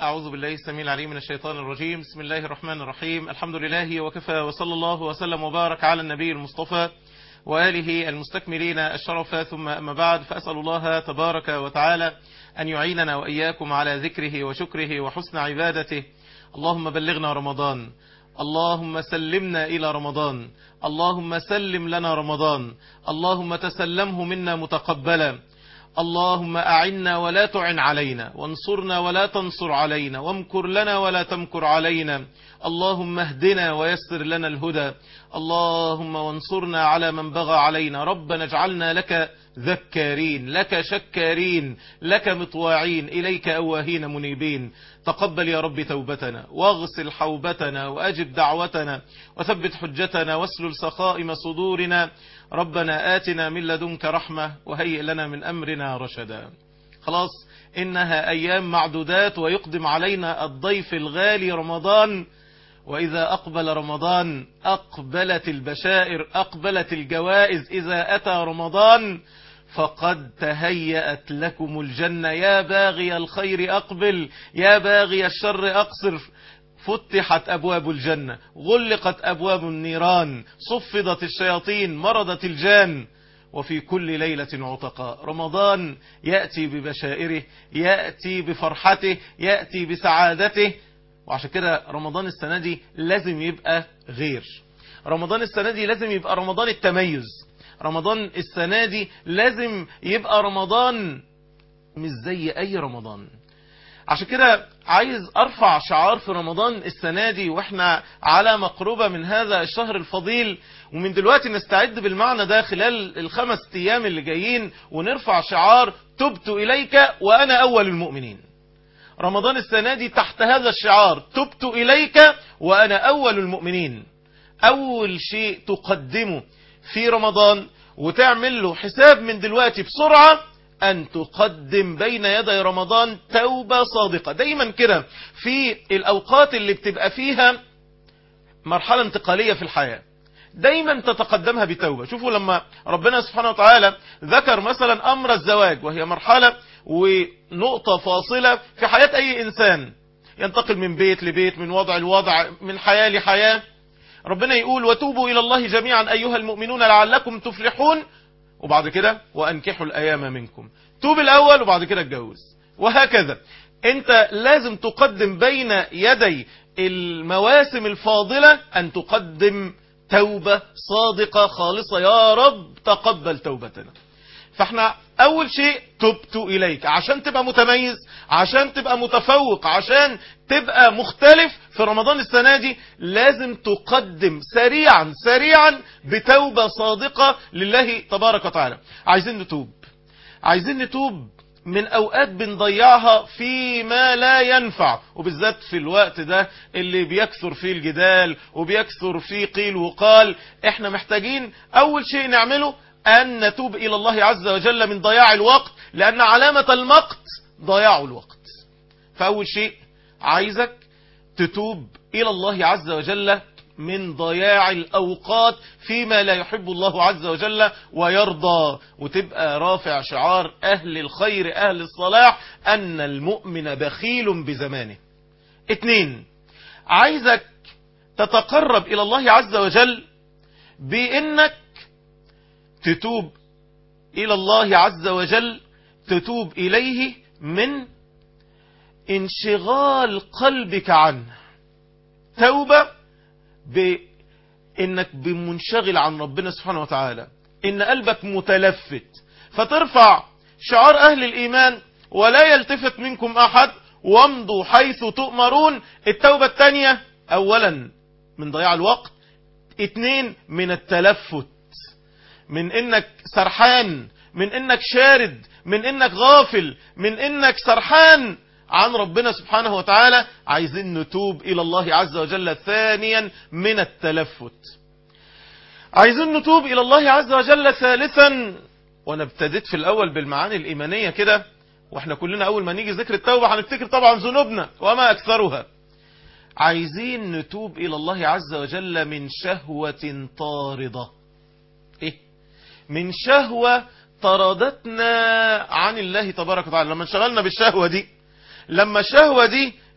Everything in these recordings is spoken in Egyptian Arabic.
أعوذ بالله السميع العليم من الشيطان الرجيم بسم الله الرحمن الرحيم الحمد لله وكفى وصلى الله وسلم وبارك على النبي المصطفى وآله المستكملين الشرف ثم أما بعد فأسأل الله تبارك وتعالى أن يعيننا وإياكم على ذكره وشكره وحسن عبادته اللهم بلغنا رمضان اللهم سلمنا إلى رمضان اللهم سلم لنا رمضان اللهم تسلمه منا متقبلا اللهم أعنا ولا تعن علينا وانصرنا ولا تنصر علينا وامكر لنا ولا تمكر علينا اللهم اهدنا ويسر لنا الهدى اللهم وانصرنا على من بغى علينا ربنا اجعلنا لك ذكارين لك شكارين لك مطواعين إليك أواهين منيبين تقبل يا رب توبتنا واغسل حوبتنا وأجب دعوتنا وثبت حجتنا واسلل سخائم صدورنا ربنا آتنا من لدنك رحمة وهيئ لنا من أمرنا رشدا خلاص إنها أيام معدودات ويقدم علينا الضيف الغالي رمضان وإذا أقبل رمضان أقبلت البشائر أقبلت الجوائز إذا أتى رمضان فقد تهيأت لكم الجنة يا باغي الخير أقبل يا باغي الشر أقصر فتحت أبواب الجنة غلقت أبواب النيران صفدت الشياطين مرضت الجان وفي كل ليلة عتقاء رمضان يأتي ببشائره يأتي بفرحته يأتي بسعادته وعشان كده رمضان السنة دي لازم يبقى غير رمضان السنة دي لازم يبقى رمضان التميز رمضان السنة دي لازم يبقى رمضان مش زي أي رمضان عشان كده عايز أرفع شعار في رمضان السنة دي وإحنا على مقربة من هذا الشهر الفضيل ومن دلوقتي نستعد بالمعنى ده خلال الخمس أيام اللي جايين ونرفع شعار تبت إليك وأنا أول المؤمنين رمضان السنة دي تحت هذا الشعار تبت إليك وأنا أول المؤمنين أول شيء تقدمه في رمضان وتعمل له حساب من دلوقتي بسرعة أن تقدم بين يدي رمضان توبة صادقة دايما كده في الأوقات اللي بتبقى فيها مرحلة انتقالية في الحياة دايما تتقدمها بتوبة شوفوا لما ربنا سبحانه وتعالى ذكر مثلا أمر الزواج وهي مرحلة ونقطة فاصلة في حياة أي إنسان ينتقل من بيت لبيت من وضع لوضع من حياة لحياة ربنا يقول وتوبوا إلى الله جميعا أيها المؤمنون لعلكم تفلحون وبعد كده وأنكحوا الأيام منكم توب الأول وبعد كده اتجوز وهكذا انت لازم تقدم بين يدي المواسم الفاضلة أن تقدم توبة صادقة خالصة يا رب تقبل توبتنا فاحنا اول شيء تبت اليك عشان تبقى متميز عشان تبقى متفوق عشان تبقى مختلف في رمضان السنة دي لازم تقدم سريعا سريعا بتوبة صادقة لله تبارك وتعالى عايزين نتوب عايزين نتوب من اوقات بنضيعها فيما لا ينفع وبالذات في الوقت ده اللي بيكثر فيه الجدال وبيكثر فيه قيل وقال احنا محتاجين اول شيء نعمله أن نتوب إلى الله عز وجل من ضياع الوقت لأن علامة المقت ضياع الوقت فأول شيء عايزك تتوب إلى الله عز وجل من ضياع الأوقات فيما لا يحب الله عز وجل ويرضى وتبقى رافع شعار أهل الخير أهل الصلاح أن المؤمن بخيل بزمانه اتنين عايزك تتقرب إلى الله عز وجل بأنك تتوب إلى الله عز وجل تتوب إليه من انشغال قلبك عنه توبة بإنك بمنشغل عن ربنا سبحانه وتعالى إن قلبك متلفت فترفع شعار أهل الإيمان ولا يلتفت منكم أحد وامضوا حيث تؤمرون التوبة الثانية أولا من ضياع الوقت اتنين من التلفت من انك سرحان من انك شارد من انك غافل من انك سرحان عن ربنا سبحانه وتعالى عايزين نتوب الى الله عز وجل ثانيا من التلفت عايزين نتوب الى الله عز وجل ثالثا وانا ابتديت في الاول بالمعاني الايمانية كده واحنا كلنا اول ما نيجي ذكر التوبة هنفتكر طبعا ذنوبنا وما اكثرها عايزين نتوب الى الله عز وجل من شهوة طاردة ايه من شهوة طردتنا عن الله تبارك وتعالى لما انشغلنا بالشهوة دي لما الشهوة دي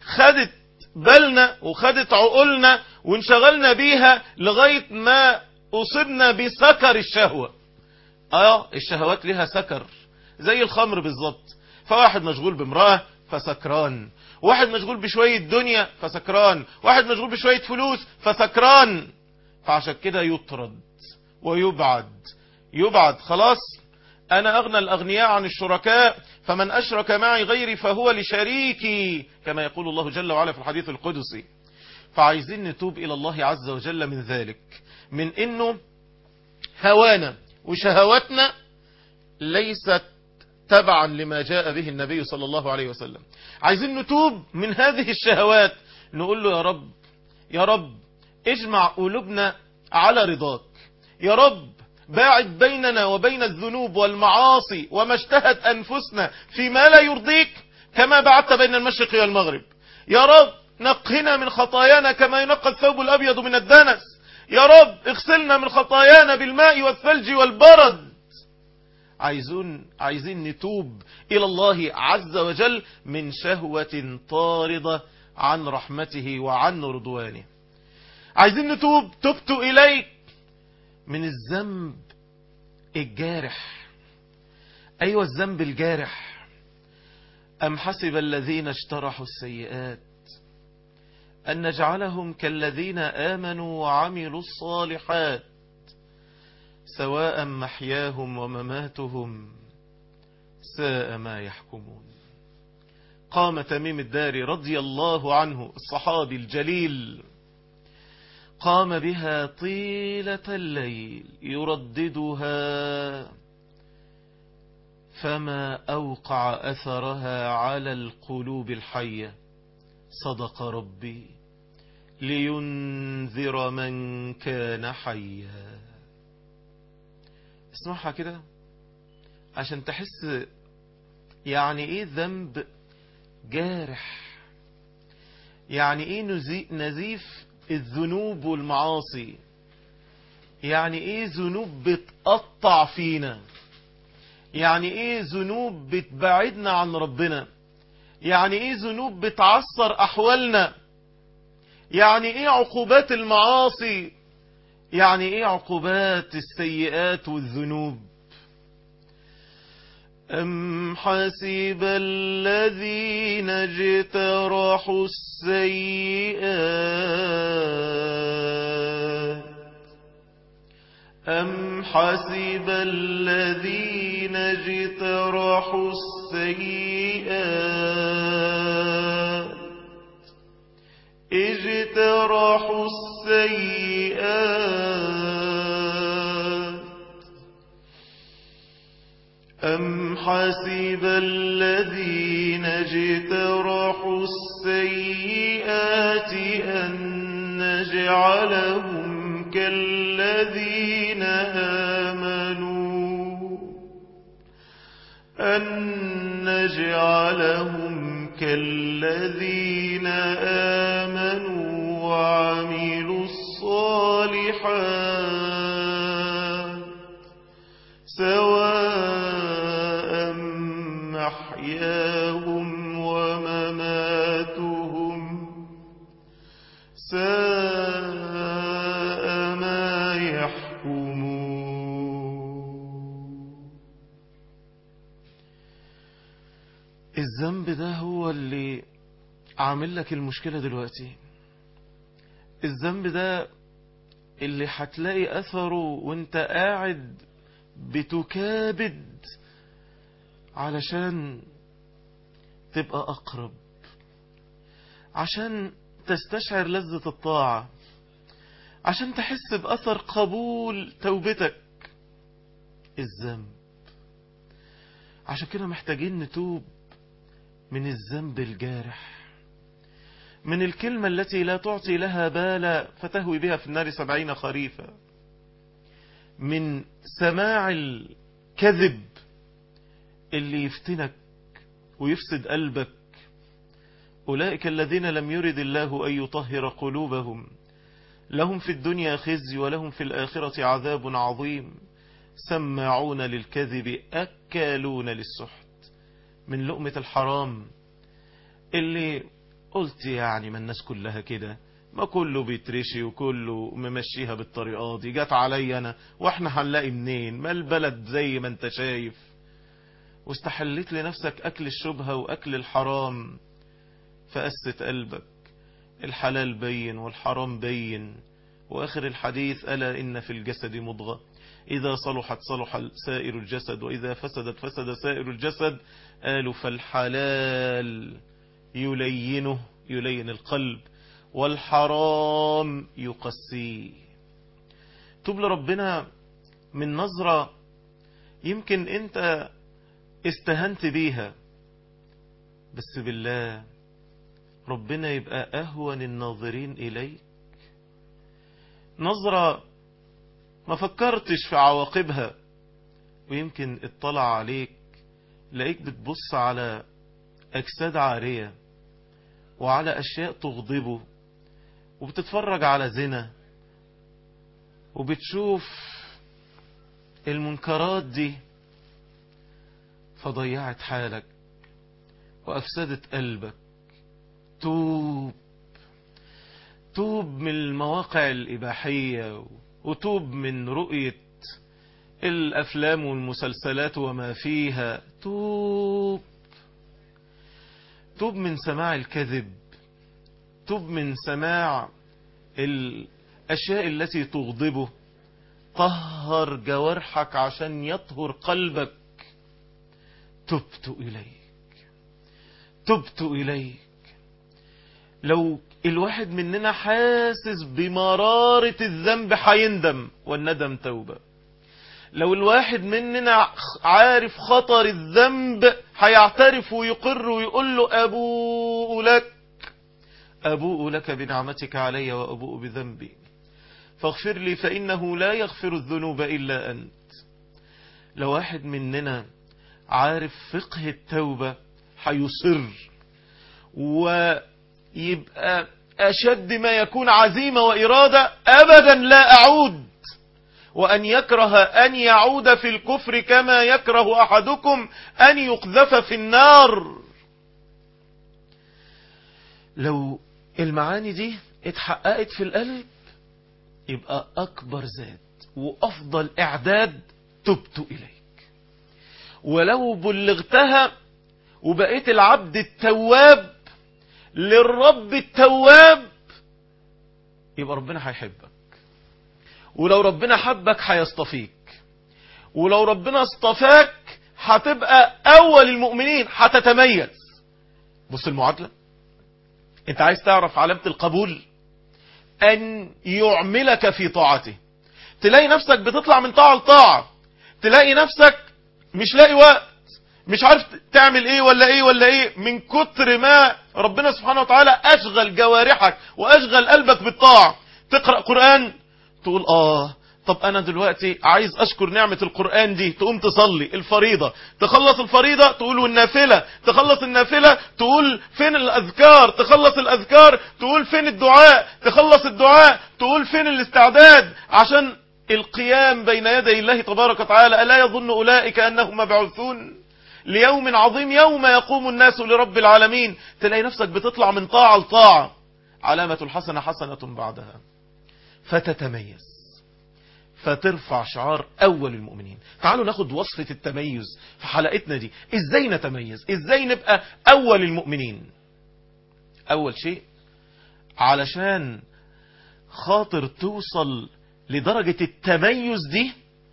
خدت بالنا وخدت عقولنا وانشغلنا بيها لغاية ما أصبنا بسكر الشهوة اه الشهوات لها سكر زي الخمر بالظبط فواحد مشغول بامرأة فسكران واحد مشغول بشوية دنيا فسكران واحد مشغول بشوية فلوس فسكران فعشان كده يطرد ويبعد يبعد خلاص أنا أغنى الأغنياء عن الشركاء فمن أشرك معي غيري فهو لشريكي كما يقول الله جل وعلا في الحديث القدسي فعايزين نتوب إلى الله عز وجل من ذلك من إنه هوانا وشهواتنا ليست تبعا لما جاء به النبي صلى الله عليه وسلم عايزين نتوب من هذه الشهوات نقول له يا رب يا رب اجمع قلوبنا على رضاك يا رب باعد بيننا وبين الذنوب والمعاصي وما اشتهت أنفسنا فيما لا يرضيك كما بعدت بين المشرق والمغرب يا رب نقنا من خطايانا كما ينقى الثوب الأبيض من الدنس يا رب اغسلنا من خطايانا بالماء والثلج والبرد عايزون عايزين نتوب إلى الله عز وجل من شهوة طاردة عن رحمته وعن رضوانه عايزين نتوب تبت إليك من الذنب الجارح أيوة الذنب الجارح أم حسب الذين اشترحوا السيئات أن نجعلهم كالذين آمنوا وعملوا الصالحات سواء محياهم ومماتهم ساء ما يحكمون قام تميم الداري رضي الله عنه الصحابي الجليل قام بها طيلة الليل يرددها فما أوقع أثرها على القلوب الحية صدق ربي لينذر من كان حيا اسمعها كده عشان تحس يعني ايه ذنب جارح يعني ايه نزيف الذنوب والمعاصي يعني ايه ذنوب بتقطع فينا يعني ايه ذنوب بتبعدنا عن ربنا يعني ايه ذنوب بتعصر احوالنا يعني ايه عقوبات المعاصي يعني ايه عقوبات السيئات والذنوب أم حسب الذين اجترحوا السيئات أم حسب الذين اجترحوا السيئات اجترحوا السيئات أم حسب الذين اجترحوا السيئات أن نجعلهم كالذين آمنوا أن نجعلهم كالذين آمنوا وعملوا الصالحات سواء محياهم ومماتهم ساء ما يحكمون الذنب ده هو اللي عامل لك المشكلة دلوقتي الذنب ده اللي هتلاقي أثره وانت قاعد بتكابد علشان تبقى أقرب عشان تستشعر لذة الطاعة عشان تحس بأثر قبول توبتك الذنب عشان كده محتاجين نتوب من الذنب الجارح من الكلمة التي لا تعطي لها بالا فتهوي بها في النار سبعين خريفا من سماع الكذب اللي يفتنك ويفسد قلبك أولئك الذين لم يرد الله أن يطهر قلوبهم لهم في الدنيا خزي ولهم في الآخرة عذاب عظيم سماعون للكذب أكالون للسحت من لقمة الحرام اللي قلت يعني ما الناس كلها كده ما كله بيترشي وكله ممشيها بالطريقة دي جت عليا انا واحنا هنلاقي منين ما البلد زي ما انت شايف واستحليت لنفسك اكل الشبهة واكل الحرام فقست قلبك الحلال بين والحرام بين واخر الحديث الا ان في الجسد مضغة اذا صلحت صلح سائر الجسد واذا فسدت فسد سائر الجسد قالوا فالحلال يلينه يلين القلب والحرام يقسيه توب لربنا من نظرة يمكن انت استهنت بيها بس بالله ربنا يبقى اهون الناظرين اليك نظرة ما فكرتش في عواقبها ويمكن اطلع عليك لقيك بتبص على اجساد عارية وعلى اشياء تغضبه وبتتفرج على زنا وبتشوف المنكرات دي فضيعت حالك وأفسدت قلبك توب توب من المواقع الإباحية وتوب من رؤية الأفلام والمسلسلات وما فيها توب توب من سماع الكذب توب من سماع الأشياء التي تغضبه طهر جوارحك عشان يطهر قلبك تبت إليك تبت إليك لو الواحد مننا حاسس بمرارة الذنب حيندم والندم توبة لو الواحد مننا عارف خطر الذنب هيعترف ويقر ويقول له أبوء لك أبوء لك بنعمتك علي وأبوء بذنبي فاغفر لي فإنه لا يغفر الذنوب إلا أنت لو واحد مننا عارف فقه التوبة هيصر ويبقى أشد ما يكون عزيمة وإرادة أبدا لا أعود وأن يكره أن يعود في الكفر كما يكره أحدكم أن يقذف في النار لو المعاني دي اتحققت في القلب يبقى أكبر زاد وأفضل إعداد تبت إليك ولو بلغتها وبقيت العبد التواب للرب التواب يبقى ربنا هيحبك ولو ربنا حبك هيصطفيك ولو ربنا اصطفاك هتبقى اول المؤمنين هتتميز بص المعادلة انت عايز تعرف علامة القبول ان يعملك في طاعته تلاقي نفسك بتطلع من طاعة لطاعة تلاقي نفسك مش لاقي وقت مش عارف تعمل ايه ولا ايه ولا ايه من كتر ما ربنا سبحانه وتعالى اشغل جوارحك واشغل قلبك بالطاعة تقرأ قرآن تقول اه طب انا دلوقتي عايز اشكر نعمة القرآن دي تقوم تصلي الفريضة تخلص الفريضة تقول والنافلة تخلص النافلة تقول فين الاذكار تخلص الاذكار تقول فين الدعاء تخلص الدعاء تقول فين الاستعداد عشان القيام بين يدي الله تبارك وتعالى ألا يظن أولئك أنهم مبعوثون ليوم عظيم يوم يقوم الناس لرب العالمين تلاقي نفسك بتطلع من طاعة لطاعة علامة الحسنة حسنة بعدها فتتميز فترفع شعار أول المؤمنين تعالوا ناخد وصفة التميز في حلقتنا دي إزاي نتميز إزاي نبقى أول المؤمنين أول شيء علشان خاطر توصل لدرجة التميز دي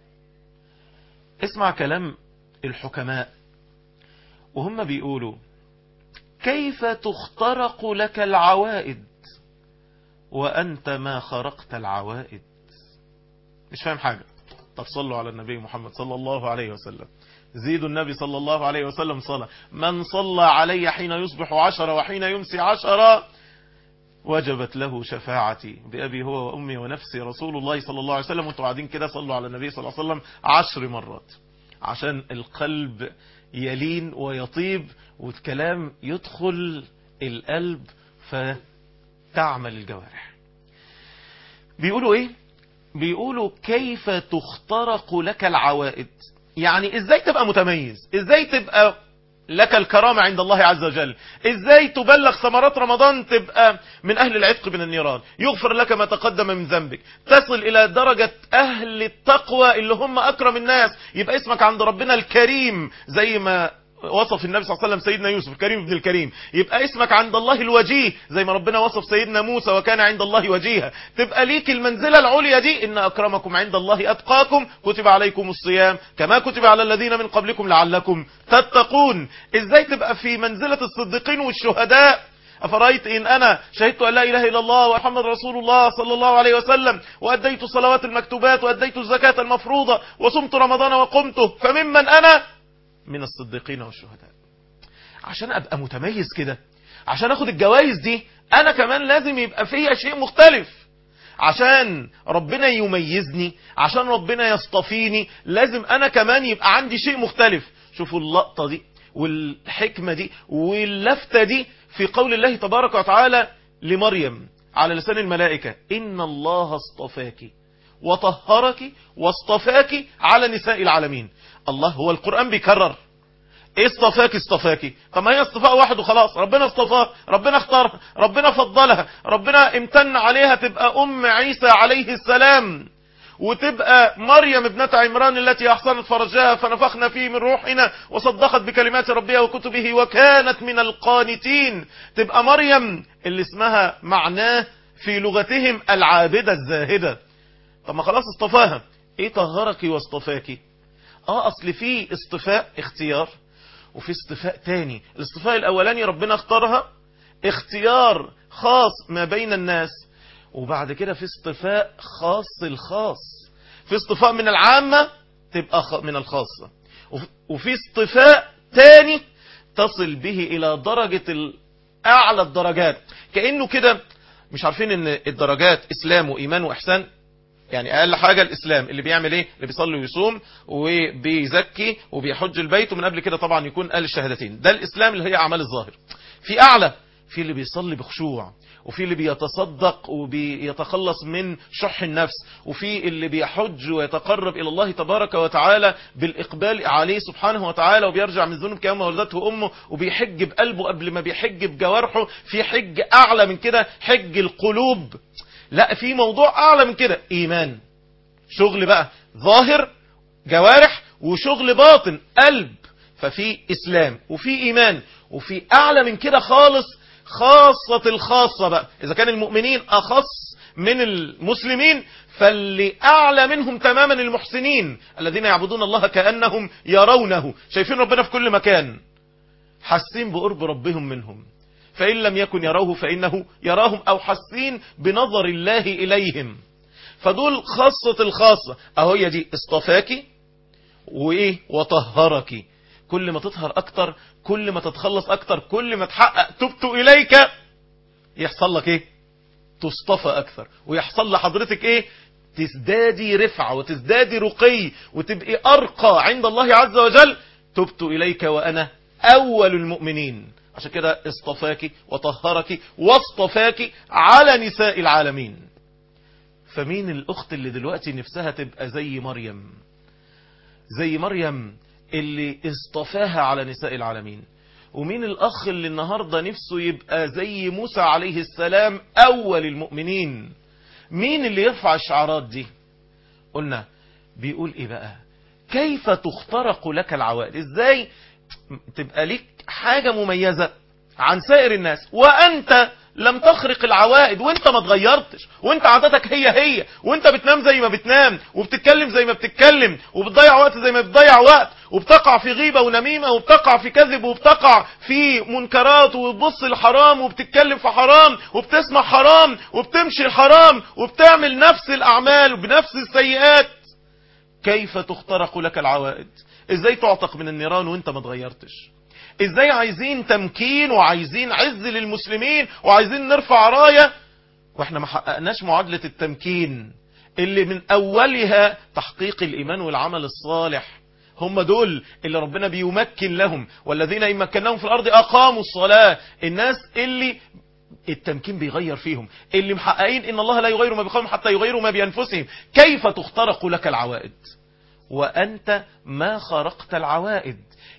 اسمع كلام الحكماء وهم بيقولوا كيف تخترق لك العوائد وأنت ما خرقت العوائد مش فاهم حاجة طب صلوا على النبي محمد صلى الله عليه وسلم زيدوا النبي صلى الله عليه وسلم صلى من صلى علي حين يصبح عشرة وحين يمسي عشرة وجبت له شفاعتي بأبي هو وأمي ونفسي رسول الله صلى الله عليه وسلم وانتوا قاعدين كده صلوا على النبي صلى الله عليه وسلم عشر مرات عشان القلب يلين ويطيب والكلام يدخل القلب فتعمل الجوارح بيقولوا ايه بيقولوا كيف تخترق لك العوائد يعني ازاي تبقى متميز ازاي تبقى لك الكرامة عند الله عز وجل ازاي تبلغ ثمرات رمضان تبقى من اهل العتق من النيران يغفر لك ما تقدم من ذنبك تصل الى درجة اهل التقوى اللي هم اكرم الناس يبقى اسمك عند ربنا الكريم زي ما وصف النبي صلى الله عليه وسلم سيدنا يوسف الكريم ابن الكريم يبقى اسمك عند الله الوجيه زي ما ربنا وصف سيدنا موسى وكان عند الله وجيها تبقى ليك المنزلة العليا دي ان اكرمكم عند الله اتقاكم كتب عليكم الصيام كما كتب على الذين من قبلكم لعلكم تتقون ازاي تبقى في منزلة الصديقين والشهداء أفرأيت إن أنا شهدت أن لا إله إلا الله ومحمد رسول الله صلى الله عليه وسلم وأديت الصلوات المكتوبات وأديت الزكاة المفروضة وصمت رمضان وقمته فممن أنا من الصديقين والشهداء عشان ابقى متميز كده عشان اخد الجوائز دي انا كمان لازم يبقى فيها شيء مختلف عشان ربنا يميزني عشان ربنا يصطفيني لازم انا كمان يبقى عندي شيء مختلف شوفوا اللقطة دي والحكمة دي واللفتة دي في قول الله تبارك وتعالى لمريم على لسان الملائكة إن الله اصطفاك وطهرك واصطفاك على نساء العالمين الله هو القرآن بيكرر ايه اصطفاك اصطفاكي طب ما هي اصطفاء واحد وخلاص ربنا اصطفاها ربنا اختارها ربنا فضلها ربنا امتن عليها تبقى ام عيسى عليه السلام وتبقى مريم ابنة عمران التي احصنت فرجها فنفخنا فيه من روحنا وصدقت بكلمات ربها وكتبه وكانت من القانتين تبقى مريم اللي اسمها معناه في لغتهم العابدة الزاهدة طب ما خلاص اصطفاها ايه طهرك واصطفاكي اه اصل في اصطفاء اختيار وفي اصطفاء تاني الاصطفاء الاولاني ربنا اختارها اختيار خاص ما بين الناس وبعد كده في اصطفاء خاص الخاص في اصطفاء من العامة تبقى من الخاصة وفي اصطفاء تاني تصل به الى درجة اعلى الدرجات كأنه كده مش عارفين ان الدرجات اسلام وايمان واحسان يعني اقل حاجة الاسلام اللي بيعمل ايه اللي بيصلي ويصوم وبيزكي وبيحج البيت ومن قبل كده طبعا يكون قال الشهادتين ده الاسلام اللي هي اعمال الظاهر في اعلى في اللي بيصلي بخشوع وفي اللي بيتصدق وبيتخلص من شح النفس وفي اللي بيحج ويتقرب إلى الله تبارك وتعالى بالإقبال عليه سبحانه وتعالى وبيرجع من ذنوب كما ولدته أمه وبيحج بقلبه قبل ما بيحج بجوارحه في حج أعلى من كده حج القلوب لا في موضوع أعلى من كده إيمان شغل بقى ظاهر جوارح وشغل باطن قلب ففي إسلام وفي إيمان وفي أعلى من كده خالص خاصة الخاصة بقى إذا كان المؤمنين أخص من المسلمين فاللي أعلى منهم تماما المحسنين الذين يعبدون الله كأنهم يرونه شايفين ربنا في كل مكان حاسين بقرب ربهم منهم فإن لم يكن يروه فإنه يراهم أو حاسين بنظر الله إليهم فدول خاصة الخاصة أهو هي دي اصطفاكي وإيه وطهركي كل ما تطهر أكتر كل ما تتخلص أكتر كل ما تحقق تبت إليك يحصل لك إيه تصطفى أكثر ويحصل لحضرتك إيه تزدادي رفعة وتزدادي رقي وتبقي أرقى عند الله عز وجل تبت إليك وأنا أول المؤمنين عشان كده اصطفاك وطهرك واصطفاك على نساء العالمين فمين الأخت اللي دلوقتي نفسها تبقى زي مريم زي مريم اللي اصطفاها على نساء العالمين ومين الأخ اللي النهاردة نفسه يبقى زي موسى عليه السلام أول المؤمنين مين اللي يرفع الشعارات دي قلنا بيقول ايه بقى كيف تخترق لك العوائد ازاي تبقى ليك حاجة مميزة عن سائر الناس وانت لم تخرق العوائد وانت ما اتغيرتش وانت عادتك هي هي وانت بتنام زي ما بتنام وبتتكلم زي ما بتتكلم وبتضيع وقت زي ما بتضيع وقت وبتقع في غيبة ونميمة وبتقع في كذب وبتقع في منكرات وبتبص الحرام وبتتكلم في حرام وبتسمع حرام وبتمشي حرام وبتعمل نفس الأعمال بنفس السيئات كيف تخترق لك العوائد ازاي تعتق من النيران وانت ما اتغيرتش ازاي عايزين تمكين وعايزين عز للمسلمين وعايزين نرفع راية واحنا ما حققناش معادلة التمكين اللي من اولها تحقيق الايمان والعمل الصالح هم دول اللي ربنا بيمكن لهم والذين إن مكناهم في الأرض أقاموا الصلاة الناس اللي التمكين بيغير فيهم اللي محققين إن الله لا يغير ما بقوم حتى يغيروا ما بأنفسهم كيف تخترق لك العوائد وأنت ما خرقت العوائد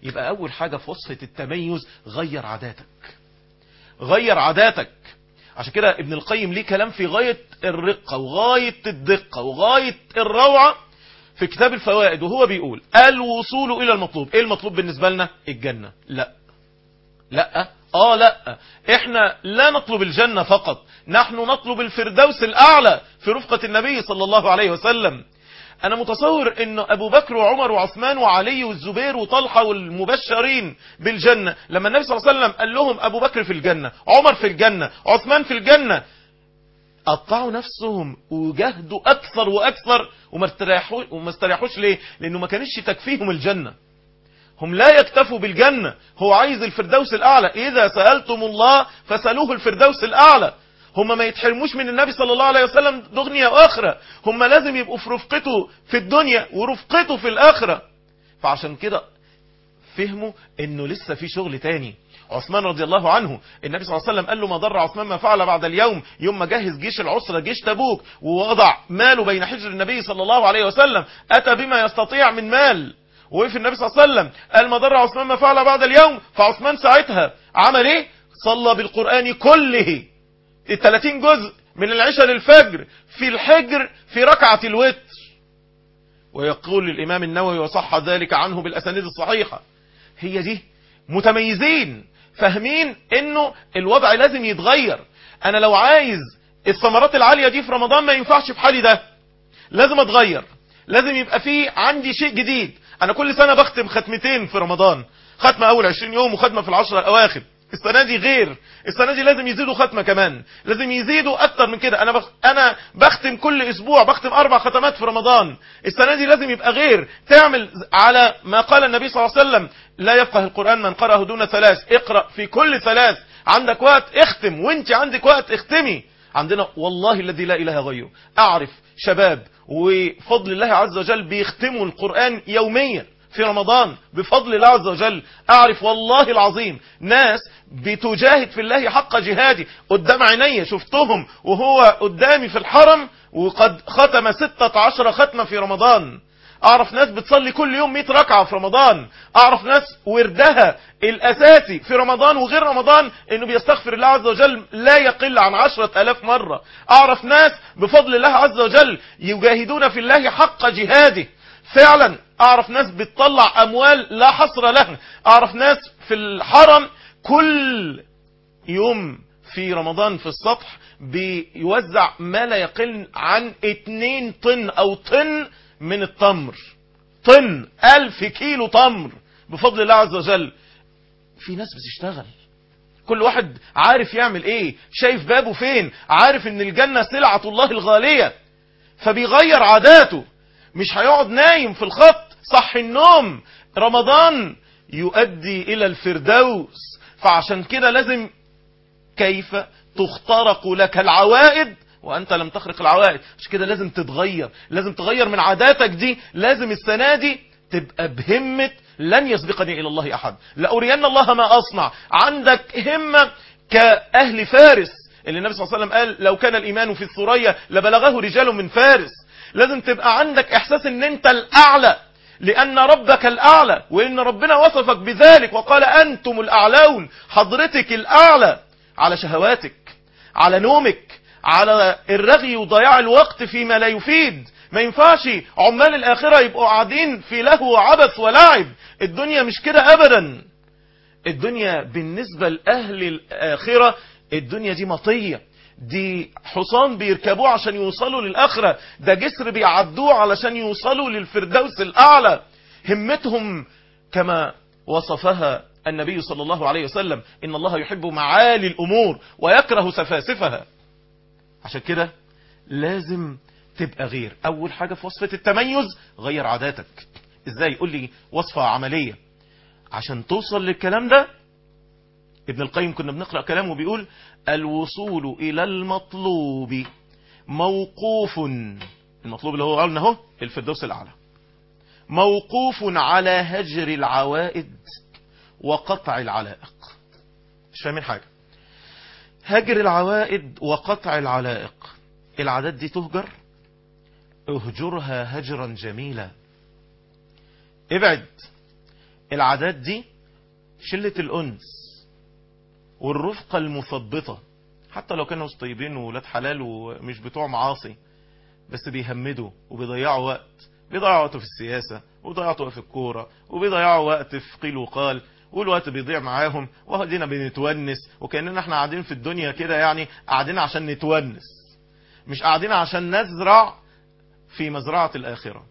يبقى أول حاجة في وصفة التميز غير عاداتك غير عاداتك عشان كده ابن القيم ليه كلام في غاية الرقة وغاية الدقة وغاية الروعة في كتاب الفوائد وهو بيقول الوصول إلى المطلوب ايه المطلوب بالنسبة لنا الجنة لا لا اه لا احنا لا نطلب الجنة فقط نحن نطلب الفردوس الاعلى في رفقة النبي صلى الله عليه وسلم انا متصور ان ابو بكر وعمر وعثمان وعلي والزبير وطلحة والمبشرين بالجنة لما النبي صلى الله عليه وسلم قال لهم ابو بكر في الجنة عمر في الجنة عثمان في الجنة قطعوا نفسهم وجهدوا اكثر واكثر وما استريحوش وما استريحوش ليه لانه ما كانش تكفيهم الجنة هم لا يكتفوا بالجنة هو عايز الفردوس الاعلى اذا سألتم الله فسألوه الفردوس الاعلى هم ما يتحرموش من النبي صلى الله عليه وسلم دنيا واخرة هم لازم يبقوا في رفقته في الدنيا ورفقته في الاخرة فعشان كده فهموا انه لسه في شغل تاني عثمان رضي الله عنه النبي صلى الله عليه وسلم قال له ما ضر عثمان ما فعل بعد اليوم يوم ما جهز جيش العسرة جيش تبوك ووضع ماله بين حجر النبي صلى الله عليه وسلم أتى بما يستطيع من مال وفي النبي صلى الله عليه وسلم قال ما ضر عثمان ما فعل بعد اليوم فعثمان ساعتها عمل ايه صلى بالقرآن كله ال 30 جزء من العشاء للفجر في الحجر في ركعة الوتر ويقول الإمام النووي وصح ذلك عنه بالأسانيد الصحيحة هي دي متميزين فاهمين انه الوضع لازم يتغير انا لو عايز الثمرات العالية دي في رمضان ما ينفعش في حالي ده لازم اتغير لازم يبقى في عندي شيء جديد انا كل سنة بختم ختمتين في رمضان ختمة اول 20 يوم وختمة في العشرة الاواخر السنة دي غير السنة دي لازم يزيدوا ختمة كمان لازم يزيدوا اكتر من كده انا بخ... انا بختم كل اسبوع بختم اربع ختمات في رمضان السنة دي لازم يبقى غير تعمل على ما قال النبي صلى الله عليه وسلم لا يفقه القرآن من قرأه دون ثلاث اقرأ في كل ثلاث عندك وقت اختم وانت عندك وقت اختمي عندنا والله الذي لا اله غيره اعرف شباب وفضل الله عز وجل بيختموا القرآن يوميا في رمضان بفضل الله عز وجل أعرف والله العظيم ناس بتجاهد في الله حق جهادي قدام عيني شفتهم وهو قدامي في الحرم وقد ختم ستة عشر ختمة في رمضان أعرف ناس بتصلي كل يوم 100 ركعة في رمضان أعرف ناس وردها الأساسي في رمضان وغير رمضان أنه بيستغفر الله عز وجل لا يقل عن عشرة ألاف مرة أعرف ناس بفضل الله عز وجل يجاهدون في الله حق جهاده فعلا اعرف ناس بتطلع اموال لا حصر لها اعرف ناس في الحرم كل يوم في رمضان في السطح بيوزع ما لا يقل عن 2 طن او طن من التمر طن الف كيلو تمر بفضل الله عز وجل في ناس بتشتغل كل واحد عارف يعمل ايه شايف بابه فين عارف ان الجنة سلعة الله الغالية فبيغير عاداته مش هيقعد نايم في الخط صح النوم رمضان يؤدي الى الفردوس فعشان كده لازم كيف تخترق لك العوائد وانت لم تخرق العوائد عشان كده لازم تتغير لازم تغير من عاداتك دي لازم السنة دي تبقى بهمة لن يسبقني الى الله احد لأرين الله ما اصنع عندك همة كأهل فارس اللي النبي صلى الله عليه وسلم قال لو كان الايمان في الثريا لبلغه رجال من فارس لازم تبقى عندك احساس ان انت الاعلى لان ربك الاعلى وان ربنا وصفك بذلك وقال انتم الاعلون حضرتك الاعلى على شهواتك على نومك على الرغي وضياع الوقت فيما لا يفيد ما ينفعش عمال الاخرة يبقوا قاعدين في لهو وعبث ولعب الدنيا مش كده ابدا الدنيا بالنسبة لأهل الآخرة الدنيا دي مطية دي حصان بيركبوه عشان يوصلوا للآخرة ده جسر بيعدوه علشان يوصلوا للفردوس الأعلى همتهم كما وصفها النبي صلى الله عليه وسلم إن الله يحب معالي الأمور ويكره سفاسفها عشان كده لازم تبقى غير أول حاجة في وصفة التميز غير عاداتك إزاي يقول لي وصفة عملية عشان توصل للكلام ده ابن القيم كنا بنقرأ كلامه بيقول الوصول إلى المطلوب موقوف المطلوب اللي هو قالنا اهو الفردوس الأعلى موقوف على هجر العوائد وقطع العلائق مش فاهمين حاجة هجر العوائد وقطع العلائق العادات دي تهجر اهجرها هجرا جميلا ابعد العادات دي شلة الأنس والرفقة المثبطة حتى لو كانوا طيبين وولاد حلال ومش بتوع معاصي بس بيهمدوا وبيضيعوا وقت بيضيعوا وقت في السياسة وبيضيعوا وقت في الكورة وبيضيعوا وقت في قيل وقال والوقت بيضيع معاهم وهدينا بنتونس وكأننا احنا قاعدين في الدنيا كده يعني قاعدين عشان نتونس مش قاعدين عشان نزرع في مزرعة الآخرة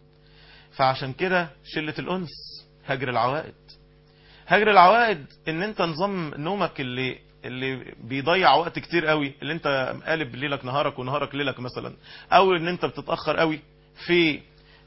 فعشان كده شلة الأنس هجر العوائد هجر العوائد ان انت نظام نومك اللي اللي بيضيع وقت كتير قوي اللي انت قالب ليلك نهارك ونهارك ليلك مثلا او ان انت بتتأخر قوي في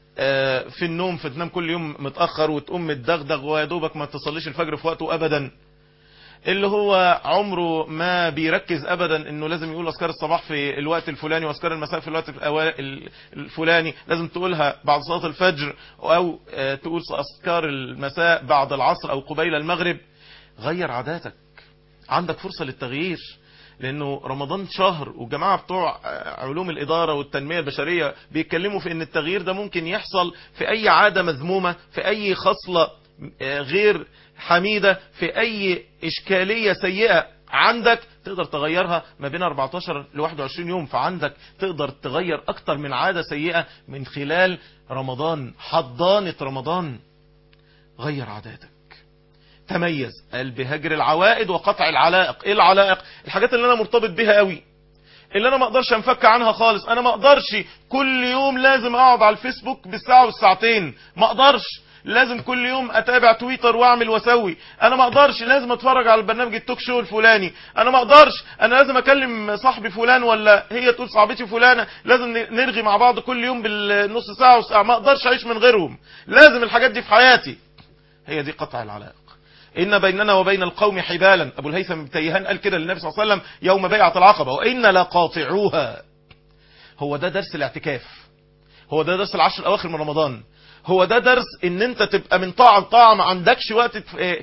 في النوم فتنام كل يوم متأخر وتقوم متدغدغ ويا دوبك ما تصليش الفجر في وقته ابدا اللي هو عمره ما بيركز ابدا انه لازم يقول اذكار الصباح في الوقت الفلاني واذكار المساء في الوقت الفلاني لازم تقولها بعد صلاة الفجر او تقول اذكار المساء بعد العصر او قبيل المغرب غير عاداتك عندك فرصة للتغيير لانه رمضان شهر والجماعة بتوع علوم الادارة والتنمية البشرية بيتكلموا في ان التغيير ده ممكن يحصل في اي عادة مذمومة في اي خصلة غير حميدة في اي اشكالية سيئة عندك تقدر تغيرها ما بين 14 ل 21 يوم فعندك تقدر تغير اكتر من عادة سيئة من خلال رمضان حضانة رمضان غير عاداتك تميز قال بهجر العوائد وقطع العلائق ايه العلائق الحاجات اللي انا مرتبط بيها قوي اللي انا ما اقدرش انفك عنها خالص انا ما اقدرش كل يوم لازم اقعد على الفيسبوك بالساعة والساعتين ما اقدرش لازم كل يوم اتابع تويتر واعمل واسوي انا ما اقدرش لازم اتفرج على البرنامج التوك شو الفلاني انا ما اقدرش انا لازم اكلم صاحبي فلان ولا هي تقول صاحبتي فلانه لازم نرغي مع بعض كل يوم بالنص ساعه وساعه ما اقدرش اعيش من غيرهم لازم الحاجات دي في حياتي هي دي قطع العلائق إن بيننا وبين القوم حبالا أبو الهيثم بن تيهان قال كده للنبي صلى الله عليه وسلم يوم بيعة العقبة وإن لقاطعوها هو ده درس الاعتكاف هو ده درس العشر الأواخر من رمضان هو ده درس ان انت تبقى من طاعة لطاعة ما عندكش وقت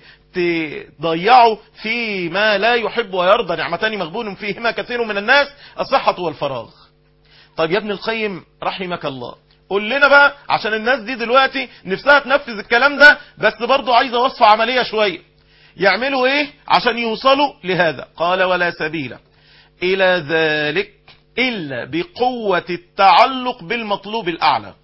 تضيعه في ما لا يحب ويرضى نعمتان مغبون فيهما كثير من الناس الصحة والفراغ طيب يا ابن القيم رحمك الله قول لنا بقى عشان الناس دي دلوقتي نفسها تنفذ الكلام ده بس برضو عايزة وصفة عملية شوية يعملوا ايه عشان يوصلوا لهذا قال ولا سبيل الى ذلك الا بقوة التعلق بالمطلوب الاعلى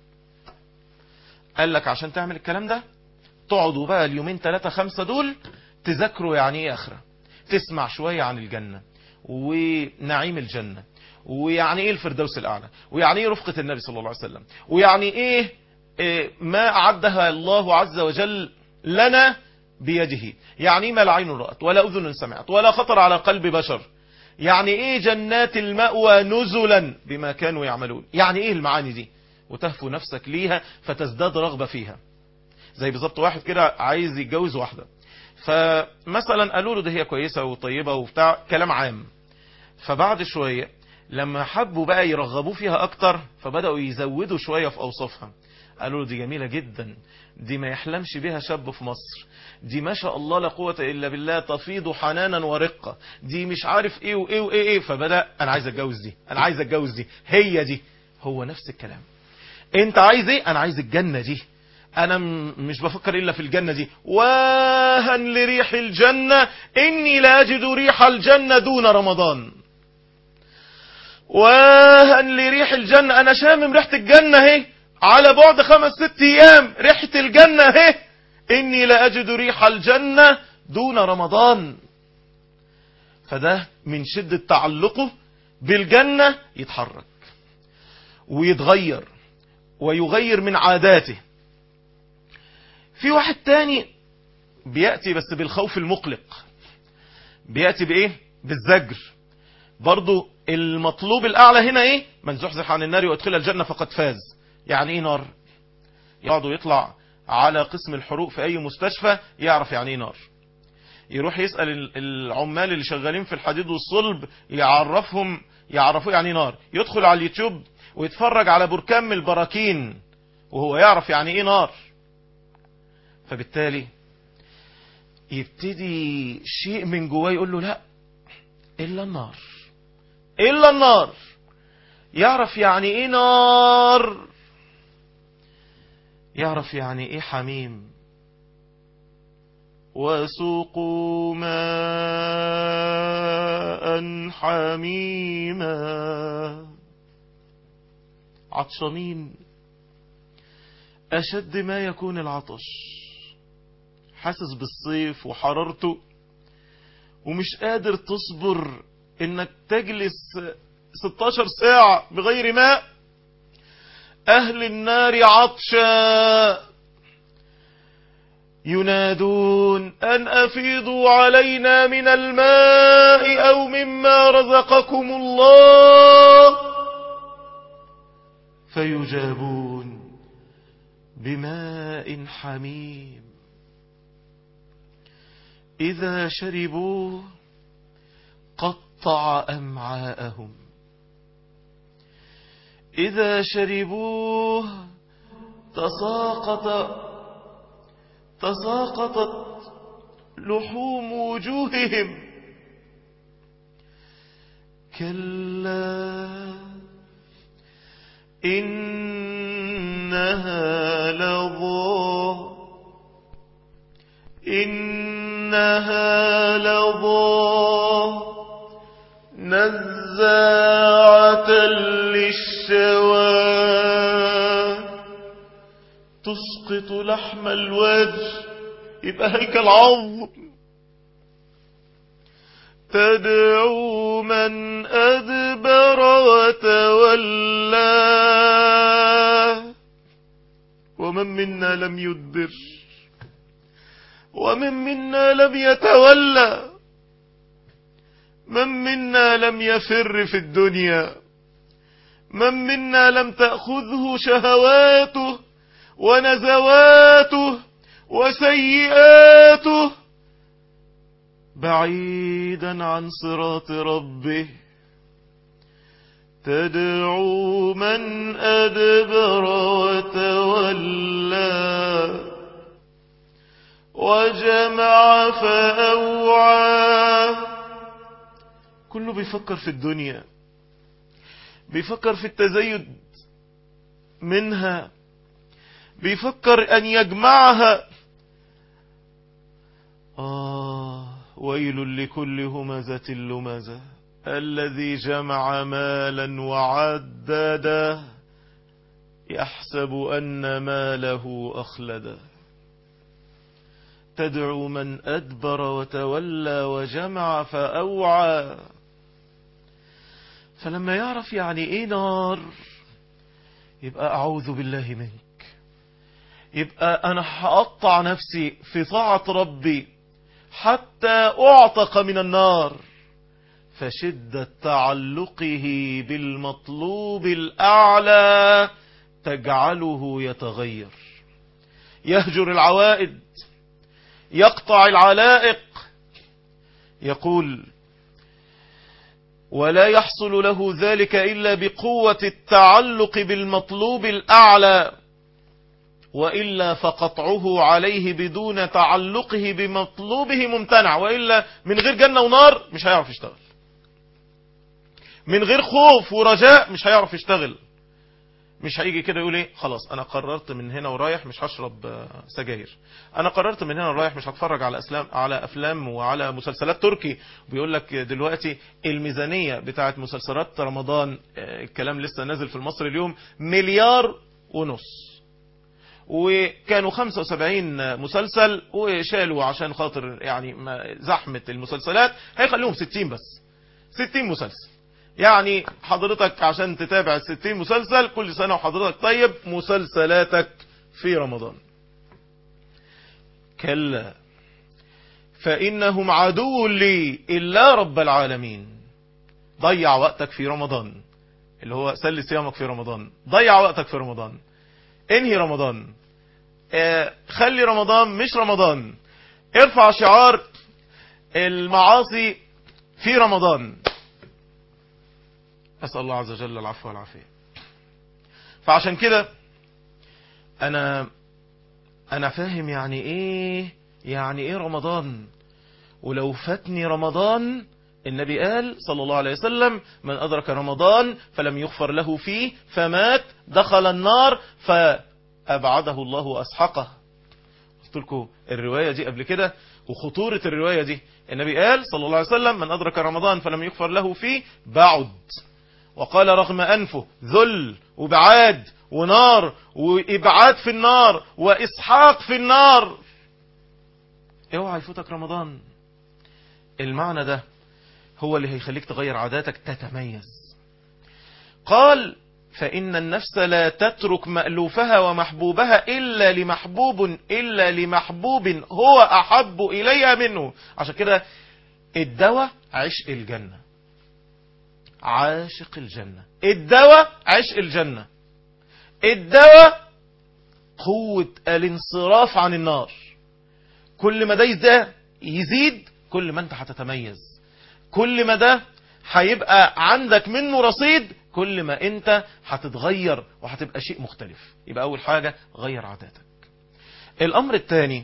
قال لك عشان تعمل الكلام ده تقعدوا بقى اليومين ثلاثة خمسة دول تذاكروا يعني ايه اخرة تسمع شوية عن الجنة ونعيم الجنة ويعني ايه الفردوس الاعلى ويعني ايه رفقة النبي صلى الله عليه وسلم ويعني ايه, إيه ما اعدها الله عز وجل لنا بيده يعني ما لا عين رأت ولا اذن سمعت ولا خطر على قلب بشر يعني ايه جنات المأوى نزلا بما كانوا يعملون يعني ايه المعاني دي وتهفو نفسك ليها فتزداد رغبة فيها زي بالظبط واحد كده عايز يتجوز واحدة فمثلا قالوا له ده هي كويسة وطيبة وبتاع كلام عام فبعد شوية لما حبوا بقى يرغبوا فيها اكتر فبدأوا يزودوا شوية في اوصافها قالوا له دي جميلة جدا دي ما يحلمش بها شاب في مصر دي ما شاء الله لا قوة الا بالله تفيض حنانا ورقة دي مش عارف ايه وايه وايه ايه فبدأ انا عايز اتجوز دي انا عايز اتجوز دي هي دي هو نفس الكلام انت عايز ايه انا عايز الجنة دي انا مش بفكر الا في الجنة دي واها لريح الجنة اني لا اجد ريح الجنة دون رمضان واها لريح الجنة انا شامم ريحة الجنة اهي على بعد خمس ست ايام ريحة الجنة اهي اني لا اجد ريح الجنة دون رمضان فده من شدة تعلقه بالجنة يتحرك ويتغير ويغير من عاداته في واحد تاني بيأتي بس بالخوف المقلق بيأتي بايه بالزجر برضو المطلوب الاعلى هنا ايه من زحزح عن النار وادخل الجنة فقد فاز يعني ايه نار يقعدوا يطلع على قسم الحروق في اي مستشفى يعرف يعني ايه نار يروح يسأل العمال اللي شغالين في الحديد والصلب يعرفهم يعرفوا يعني ايه نار يدخل على اليوتيوب ويتفرج على بركان من البراكين وهو يعرف يعني ايه نار فبالتالي يبتدي شيء من جواه يقول له لا الا النار الا النار يعرف يعني ايه نار يعرف يعني ايه حميم وسقوا ماء حميما عطشانين أشد ما يكون العطش حاسس بالصيف وحرارته ومش قادر تصبر انك تجلس 16 ساعة بغير ماء اهل النار عطشا ينادون ان افيضوا علينا من الماء او مما رزقكم الله فيجابون بماء حميم إذا شربوه قطع أمعاءهم إذا شربوه تساقط تساقطت لحوم وجوههم كلا إنها لظى إنها لظى نزاعة للشوى تسقط لحم الوجه يبقى هيكل عظم تدعو من أدبر وتولى ومن منا لم يدبر ومن منا لم يتولى من منا لم يفر في الدنيا من منا لم تأخذه شهواته ونزواته وسيئاته بعيدا عن صراط ربه تدعو من أدبر وتولى وجمع فأوعى كله بيفكر في الدنيا بيفكر في التزيد منها بيفكر أن يجمعها آه ويل لكل همزة لمزة الذي جمع مالا وعدده يحسب أن ماله أخلده تدعو من أدبر وتولى وجمع فأوعى فلما يعرف يعني إيه نار يبقى أعوذ بالله منك يبقى أنا هقطع نفسي في طاعة ربي حتى أعتق من النار فشدة تعلقه بالمطلوب الأعلى تجعله يتغير يهجر العوائد يقطع العلائق يقول ولا يحصل له ذلك إلا بقوة التعلق بالمطلوب الأعلى وإلا فقطعه عليه بدون تعلقه بمطلوبه ممتنع وإلا من غير جنة ونار مش هيعرف يشتغل من غير خوف ورجاء مش هيعرف يشتغل مش هيجي كده يقول ايه خلاص انا قررت من هنا ورايح مش هشرب سجاير انا قررت من هنا ورايح مش هتفرج على اسلام على افلام وعلى مسلسلات تركي بيقول لك دلوقتي الميزانية بتاعت مسلسلات رمضان الكلام لسه نازل في المصري اليوم مليار ونص وكانوا 75 مسلسل وشالوا عشان خاطر يعني زحمة المسلسلات هيخليهم 60 بس 60 مسلسل يعني حضرتك عشان تتابع الستين مسلسل كل سنة وحضرتك طيب مسلسلاتك في رمضان كلا فإنهم عدو لي إلا رب العالمين ضيع وقتك في رمضان اللي هو سل صيامك في رمضان ضيع وقتك في رمضان انهي رمضان آه خلي رمضان مش رمضان ارفع شعار المعاصي في رمضان أسأل الله عز وجل العفو والعافية فعشان كده أنا أنا فاهم يعني إيه يعني إيه رمضان ولو فاتني رمضان النبي قال صلى الله عليه وسلم من أدرك رمضان فلم يغفر له فيه فمات دخل النار فأبعده الله وأسحقه قلت لكم الرواية دي قبل كده وخطورة الرواية دي النبي قال صلى الله عليه وسلم من أدرك رمضان فلم يغفر له فيه بعد وقال رغم أنفه ذل وبعاد ونار وإبعاد في النار وإسحاق في النار اوعى يفوتك رمضان المعنى ده هو اللي هيخليك تغير عاداتك تتميز قال فإن النفس لا تترك مألوفها ومحبوبها إلا لمحبوب إلا لمحبوب هو أحب إليها منه عشان كده الدواء عشق الجنة عاشق الجنة الدواء عشق الجنة الدواء قوة الانصراف عن النار كل ما ده ده يزيد كل ما انت هتتميز كل ما ده هيبقى عندك منه رصيد كل ما انت هتتغير وهتبقى شيء مختلف يبقى اول حاجة غير عاداتك الامر الثاني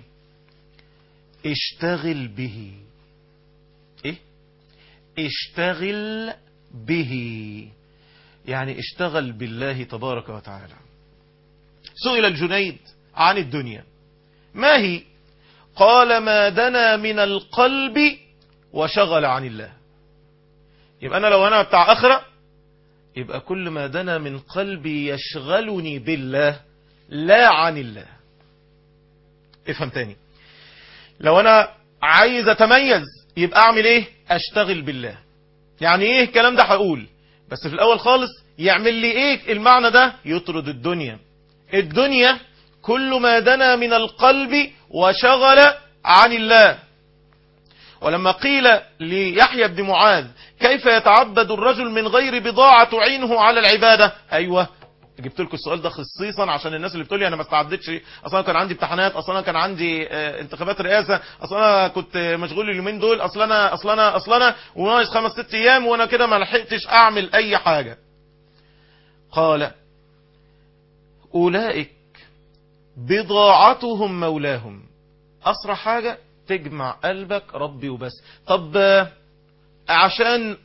اشتغل به ايه اشتغل به يعني اشتغل بالله تبارك وتعالى سئل الجنيد عن الدنيا ما هي قال ما دنا من القلب وشغل عن الله يبقى أنا لو أنا بتاع أخرة يبقى كل ما دنا من قلبي يشغلني بالله لا عن الله افهم تاني لو أنا عايز أتميز يبقى أعمل إيه أشتغل بالله يعني إيه الكلام ده هقول بس في الأول خالص يعمل لي إيه المعنى ده يطرد الدنيا الدنيا كل ما دنا من القلب وشغل عن الله ولما قيل ليحيى بن معاذ كيف يتعبد الرجل من غير بضاعة تعينه على العبادة أيوة جبت لكم السؤال ده خصيصا عشان الناس اللي بتقول لي انا ما استعدتش اصلا كان عندي امتحانات اصلا كان عندي اه انتخابات رئاسه اصلا كنت مشغول اليومين دول اصلا انا اصلا انا اصلا انا وناقص خمس ست ايام وانا كده ما لحقتش اعمل اي حاجه قال اولئك بضاعتهم مولاهم أسرع حاجة تجمع قلبك ربي وبس طب عشان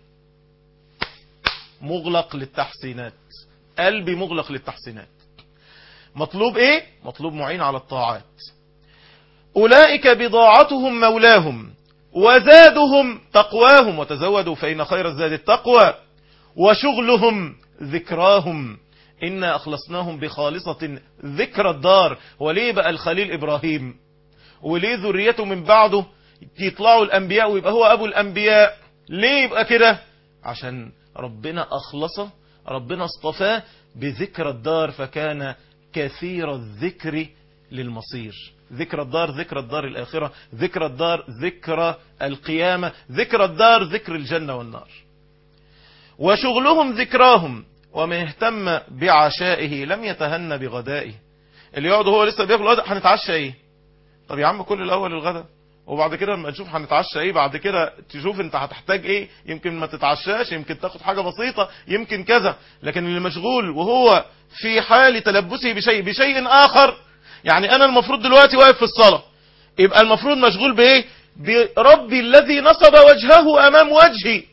مغلق للتحسينات قلبي مغلق للتحسينات مطلوب ايه مطلوب معين على الطاعات أولئك بضاعتهم مولاهم وزادهم تقواهم وتزودوا فإن خير الزاد التقوى وشغلهم ذكراهم إنا أخلصناهم بخالصة ذكر الدار وليه بقى الخليل إبراهيم وليه ذريته من بعده يطلعوا الأنبياء ويبقى هو أبو الأنبياء ليه يبقى كده عشان ربنا أخلصه ربنا اصطفاه بذكر الدار فكان كثير الذكر للمصير ذكر الدار ذكر الدار الآخرة ذكر الدار ذكر القيامة ذكر الدار ذكر الجنة والنار وشغلهم ذكراهم ومن اهتم بعشائه لم يتهنى بغدائه اللي يقعد هو لسه بياكل غدا هنتعشى ايه طب يا عم كل الاول الغدا وبعد كده لما نشوف هنتعشى ايه بعد كده تشوف انت هتحتاج ايه يمكن ما تتعشاش يمكن تاخد حاجة بسيطة يمكن كذا لكن اللي مشغول وهو في حال تلبسه بشيء بشيء اخر يعني انا المفروض دلوقتي واقف في الصلاة يبقى المفروض مشغول بايه بربي الذي نصب وجهه امام وجهي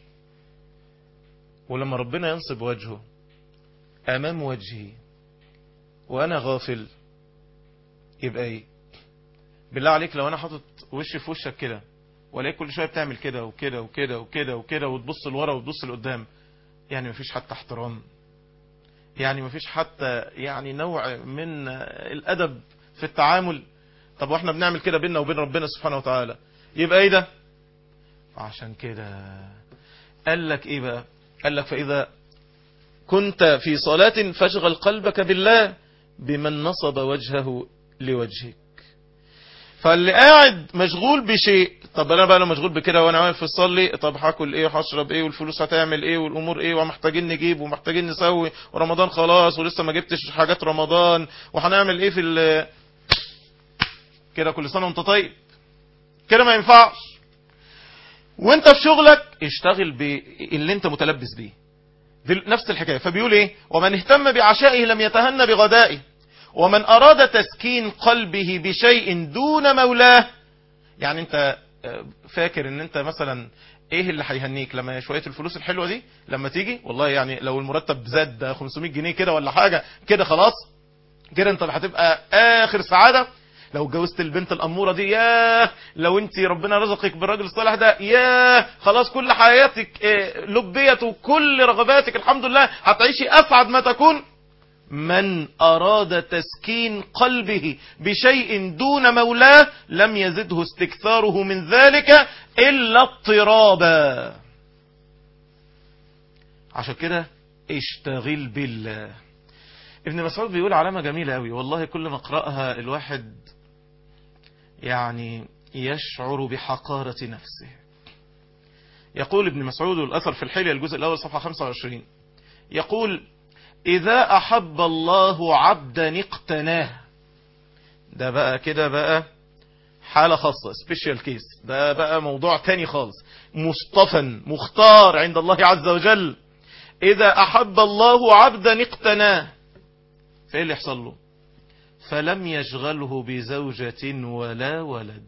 ولما ربنا ينصب وجهه امام وجهي وانا غافل يبقى ايه بالله عليك لو انا حاطط وشي في وشك كده ولاقيك كل شويه بتعمل كده وكده وكده وكده وكده وتبص لورا وتبص لقدام يعني مفيش حتى احترام يعني مفيش حتى يعني نوع من الادب في التعامل طب واحنا بنعمل كده بيننا وبين ربنا سبحانه وتعالى يبقى ايه ده عشان كده قال لك ايه بقى قال لك فاذا كنت في صلاة فاشغل قلبك بالله بمن نصب وجهه لوجهك فاللي قاعد مشغول بشيء طب انا بقى لو مشغول بكده وانا واقف اصلي طب هاكل ايه وهشرب ايه والفلوس هتعمل ايه والامور ايه ومحتاجين نجيب ومحتاجين نسوي ورمضان خلاص ولسه ما جبتش حاجات رمضان وهنعمل ايه في ال كده كل سنه وانت طيب كده ما ينفعش وانت في شغلك اشتغل باللي انت متلبس بيه نفس الحكايه فبيقول ايه ومن اهتم بعشائه لم يتهنى بغدائه ومن أراد تسكين قلبه بشيء دون مولاه يعني انت فاكر ان انت مثلا ايه اللي هيهنيك لما شوية الفلوس الحلوة دي لما تيجي والله يعني لو المرتب زاد 500 جنيه كده ولا حاجة كده خلاص كده انت هتبقى اخر سعادة لو اتجوزت البنت الأمورة دي ياه لو انت ربنا رزقك بالراجل الصالح ده ياه خلاص كل حياتك اه لبيت وكل رغباتك الحمد لله هتعيشي أسعد ما تكون من أراد تسكين قلبه بشيء دون مولاه لم يزده استكثاره من ذلك إلا اضطرابا عشان كده اشتغل بالله ابن مسعود بيقول علامة جميلة قوي والله كل ما اقرأها الواحد يعني يشعر بحقارة نفسه يقول ابن مسعود والأثر في الحلية الجزء الأول صفحة 25 يقول إذا أحب الله عبدا اقتناه ده بقى كده بقى حالة خاصة سبيشال كيس ده بقى موضوع تاني خالص مصطفى مختار عند الله عز وجل إذا أحب الله عبدا اقتناه فإيه اللي يحصل له فلم يشغله بزوجة ولا ولد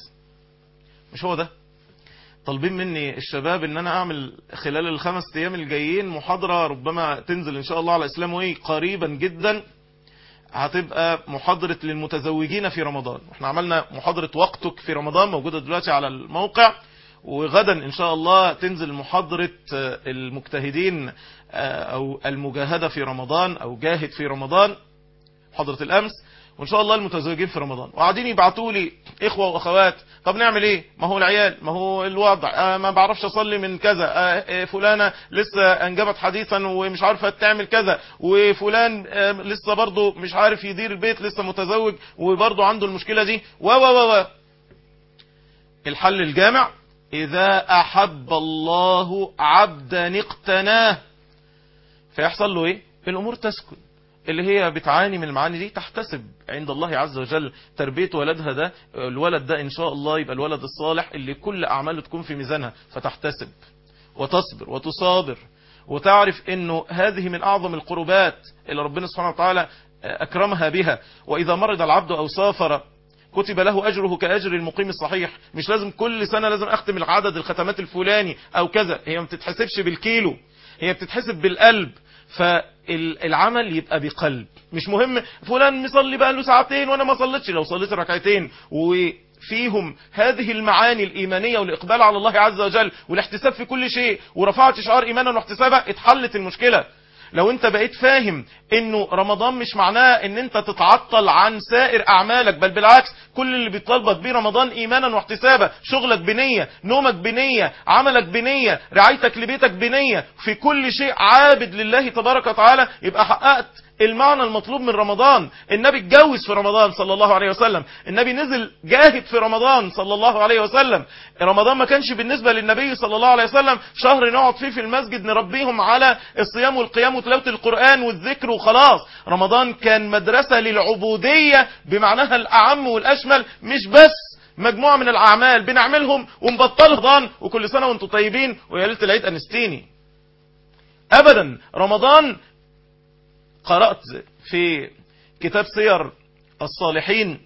مش هو ده طالبين مني الشباب ان انا اعمل خلال الخمس ايام الجايين محاضرة ربما تنزل ان شاء الله على اسلام واي قريبا جدا هتبقى محاضرة للمتزوجين في رمضان احنا عملنا محاضرة وقتك في رمضان موجودة دلوقتي على الموقع وغدا ان شاء الله تنزل محاضرة المجتهدين او المجاهدة في رمضان او جاهد في رمضان محاضرة الامس وان شاء الله المتزوجين في رمضان وقاعدين يبعتوا لي اخوة واخوات طب نعمل ايه ما هو العيال ما هو الوضع آه ما بعرفش اصلي من كذا آه فلانة لسه انجبت حديثا ومش عارفة تعمل كذا وفلان آه لسه برضه مش عارف يدير البيت لسه متزوج وبرضه عنده المشكلة دي و و و الحل الجامع اذا احب الله عبدا اقتناه فيحصل له ايه الامور تسكن اللي هي بتعاني من المعاني دي تحتسب عند الله عز وجل تربية ولدها ده الولد ده ان شاء الله يبقى الولد الصالح اللي كل اعماله تكون في ميزانها فتحتسب وتصبر وتصابر وتعرف انه هذه من اعظم القربات اللي ربنا سبحانه وتعالى اكرمها بها واذا مرض العبد او سافر كتب له أجره كأجر المقيم الصحيح مش لازم كل سنة لازم أختم العدد الختمات الفلاني أو كذا هي ما بتتحسبش بالكيلو هي بتتحسب بالقلب فالعمل يبقى بقلب مش مهم فلان مصلي بقى له ساعتين وانا ما صليتش لو صليت ركعتين وفيهم هذه المعاني الإيمانية والإقبال على الله عز وجل والاحتساب في كل شيء ورفعت شعار إيمانا واحتسابا اتحلت المشكلة لو انت بقيت فاهم انه رمضان مش معناه ان انت تتعطل عن سائر اعمالك بل بالعكس كل اللي بيطالبك بيه رمضان ايمانا واحتسابا شغلك بنية نومك بنية عملك بنية رعايتك لبيتك بنية في كل شيء عابد لله تبارك وتعالى يبقى حققت المعنى المطلوب من رمضان النبي اتجوز في رمضان صلى الله عليه وسلم النبي نزل جاهد في رمضان صلى الله عليه وسلم رمضان ما كانش بالنسبة للنبي صلى الله عليه وسلم شهر نقعد فيه في المسجد نربيهم على الصيام والقيام وتلاوة القرآن والذكر وخلاص رمضان كان مدرسة للعبودية بمعناها الأعم والأشمل مش بس مجموعة من الأعمال بنعملهم ونبطل رمضان وكل سنة وانتم طيبين ويا ليلة العيد أنستيني أبدا رمضان قرأت في كتاب سير الصالحين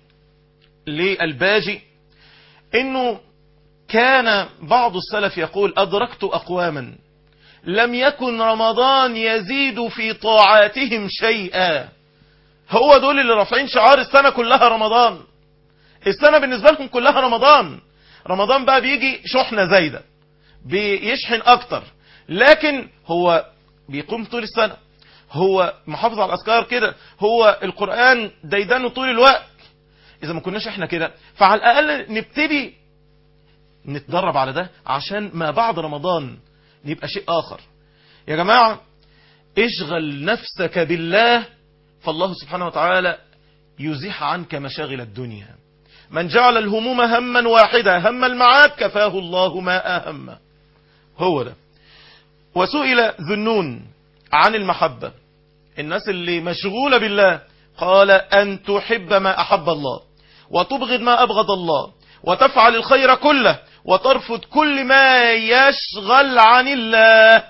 للباجي انه كان بعض السلف يقول ادركت اقواما لم يكن رمضان يزيد في طاعاتهم شيئا هو دول اللي رافعين شعار السنة كلها رمضان السنة بالنسبة لهم كلها رمضان رمضان بقى بيجي شحنة زايدة بيشحن اكتر لكن هو بيقوم طول السنة هو محافظ على الأذكار كده هو القرآن ديدانه طول الوقت إذا ما كناش احنا كده فعلى الأقل نبتدي نتدرب على ده عشان ما بعد رمضان يبقى شيء آخر يا جماعة اشغل نفسك بالله فالله سبحانه وتعالى يزيح عنك مشاغل الدنيا من جعل الهموم هما واحدا هم المعاد كفاه الله ما أهم هو ده وسئل ذنون عن المحبة الناس اللي مشغولة بالله قال أن تحب ما أحب الله وتبغض ما أبغض الله وتفعل الخير كله وترفض كل ما يشغل عن الله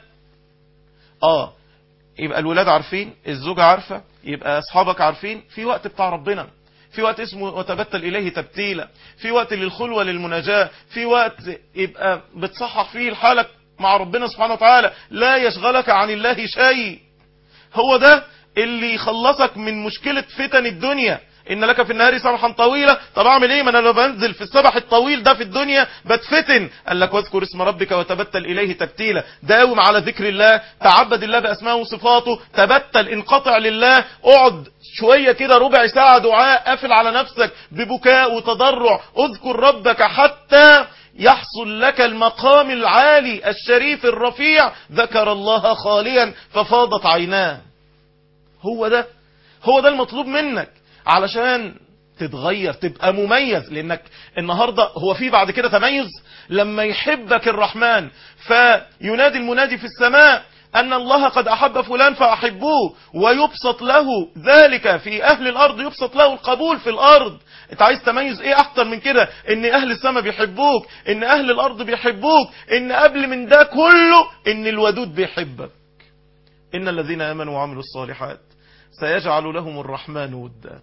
آه يبقى الولاد عارفين الزوجة عارفة يبقى أصحابك عارفين في وقت بتاع ربنا في وقت اسمه وتبتل إليه تبتيلا في وقت للخلوة للمناجاة في وقت يبقى بتصحح فيه الحالك مع ربنا سبحانه وتعالى لا يشغلك عن الله شيء هو ده اللي يخلصك من مشكلة فتن الدنيا ان لك في النهار سبحا طويلا طب اعمل ايه ما انا لو بنزل في السبح الطويل ده في الدنيا بتفتن قال لك واذكر اسم ربك وتبتل اليه تبتيلا داوم على ذكر الله تعبد الله باسمائه وصفاته تبتل انقطع لله اقعد شوية كده ربع ساعة دعاء قافل على نفسك ببكاء وتضرع اذكر ربك حتى يحصل لك المقام العالي الشريف الرفيع ذكر الله خاليا ففاضت عيناه هو ده هو ده المطلوب منك علشان تتغير تبقى مميز لانك النهاردة هو في بعد كده تميز لما يحبك الرحمن فينادي المنادي في السماء أن الله قد أحب فلان فأحبوه ويبسط له ذلك في أهل الأرض يبسط له القبول في الأرض انت عايز تميز ايه اكتر من كده ان اهل السماء بيحبوك ان اهل الارض بيحبوك ان قبل من ده كله ان الودود بيحبك ان الذين امنوا وعملوا الصالحات سيجعل لهم الرحمن ودا